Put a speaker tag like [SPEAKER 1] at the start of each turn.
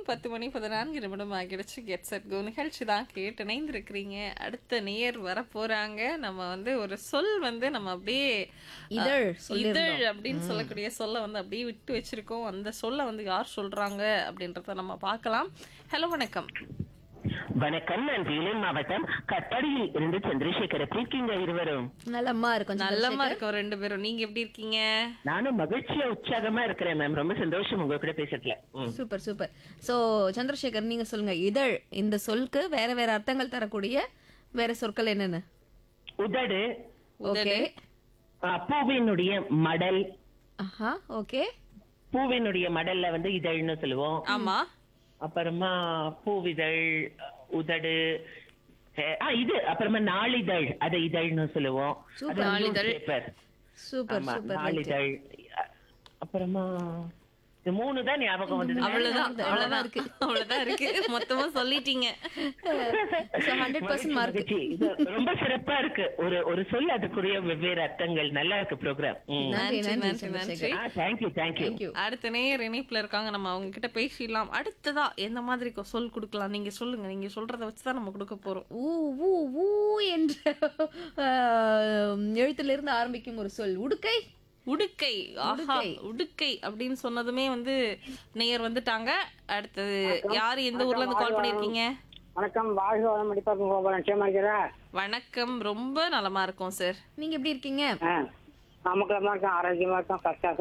[SPEAKER 1] பத்து மணி பதினான்கு நிமிடம் ஆகிடுச்சு கெட் செட் கோ நிகழ்ச்சி தான் கேட்டு இணைந்திருக்கிறீங்க அடுத்த நேர் வர போறாங்க நம்ம வந்து ஒரு சொல் வந்து நம்ம அப்படியே
[SPEAKER 2] இதழ்
[SPEAKER 1] இதழ் அப்படின்னு சொல்லக்கூடிய சொல்ல வந்து அப்படியே விட்டு வச்சிருக்கோம் அந்த சொல்ல வந்து யார் சொல்றாங்க அப்படின்றத நம்ம பார்க்கலாம் ஹலோ வணக்கம்
[SPEAKER 3] வணக்கம் நான் வேலூர் மாவட்டம் கட்டடியில் இருந்து சந்திரசேகர் எப்படி இருக்கீங்க இருவரும்
[SPEAKER 2] நல்லம்மா இருக்கும்
[SPEAKER 1] நல்லமா இருக்கோம் ரெண்டு பேரும் நீங்க எப்படி இருக்கீங்க
[SPEAKER 3] நானும் மகிழ்ச்சியா உற்சாகமா இருக்கிறேன் மேம் ரொம்ப சந்தோஷம் உங்க கூட பேசுறதுல ம்.
[SPEAKER 2] சூப்பர் சூப்பர் சோ சந்திரசேகர் நீங்க சொல்லுங்க இதழ் இந்த சொல்லுக்கு வேற வேற அர்த்தங்கள் தரக்கூடிய வேற சொற்கள் என்னென்ன
[SPEAKER 3] உதடு
[SPEAKER 2] ஓகே
[SPEAKER 3] ஆ, பூவினுடைய மடல்
[SPEAKER 2] ஆஹா ஓகே
[SPEAKER 3] பூவினுடைய மடல்ல வந்து இதழ்னு சொல்லுவோம்
[SPEAKER 1] ஆமா
[SPEAKER 3] அப்புறமா பூவிதழ் உதடு அஹ், ஆ, இது அப்புறமா நாளிதழ் அதை இதழ்னு சொல்லுவோம்
[SPEAKER 2] சூப்பர்.
[SPEAKER 3] அது
[SPEAKER 1] நாளிதழ்.
[SPEAKER 3] newspaper.
[SPEAKER 2] சூப்பர்
[SPEAKER 3] ஆமா,
[SPEAKER 2] சூப்பர்
[SPEAKER 3] நாளிதழ் அ- அப்புறமா இது மூணு தான் ஞாபகம் வந்தது
[SPEAKER 1] அவ்வளவுதான்
[SPEAKER 2] அவ்வளவுதான்
[SPEAKER 1] அவ்வளவுதான்
[SPEAKER 2] இருக்கு.
[SPEAKER 1] அவ்வளவுதான் இருக்கு மொத்தமா சொல்லிட்டீங்க
[SPEAKER 2] ஸோ ஹண்ட்ரட் பர்சன்ட் மார்க்
[SPEAKER 3] மகிழ்ச்சி. இது ரொம்ப சிறப்பா இருக்கு ஒரு ஒரு சொல் அதுக்குரிய வெவ்வேறு அர்த்தங்கள் நல்லா இருக்கு ப்ரோக்ராம்
[SPEAKER 2] நன்றி
[SPEAKER 1] நன்றி,
[SPEAKER 2] நன்றி
[SPEAKER 1] நன்றி,
[SPEAKER 2] சந்திரசேகர்
[SPEAKER 1] நன்றி.
[SPEAKER 3] தேங்க்யூ தேங்க்யூ
[SPEAKER 2] தேங்க்யூ
[SPEAKER 1] அடுத்த நேர் இணைப்புல இருக்காங்க நம்ம அவங்க கிட்ட பேசிடலாம் அடுத்ததா எந்த மாதிரி கொ- சொல் கொடுக்கலாம் நீங்க சொல்லுங்க நீங்க சொல்றத வச்சுதான் நம்ம கொடுக்க போறோம்
[SPEAKER 2] ஊ ஊ ஊ என்ற ஆஹ், எழுத்திலிருந்து ஆரம்பிக்கும் ஒரு சொல் உடுக்கை
[SPEAKER 1] உடுக்கை ஆஹா
[SPEAKER 2] உடுக்கை.
[SPEAKER 1] உடுக்கை அப்படின்னு சொன்னதுமே வந்து நேயர் வந்துட்டாங்க அடுத்தது யாரு எந்த ஊர்ல இருந்து கால் பண்ணிருக்கீங்க
[SPEAKER 4] வணக்கம் வாழ்க வளம் மடிப்பாக்கம் கோபாலன் நிச்சயமா இருக்கிறா
[SPEAKER 1] வணக்கம் ரொம்ப நலமா இருக்கும் சார்
[SPEAKER 2] நீங்க எப்படி இருக்கீங்க
[SPEAKER 4] ஆ நமக்கு இருக்கோம் ஆரோக்கியமா இருக்கோம் கஷ்டம்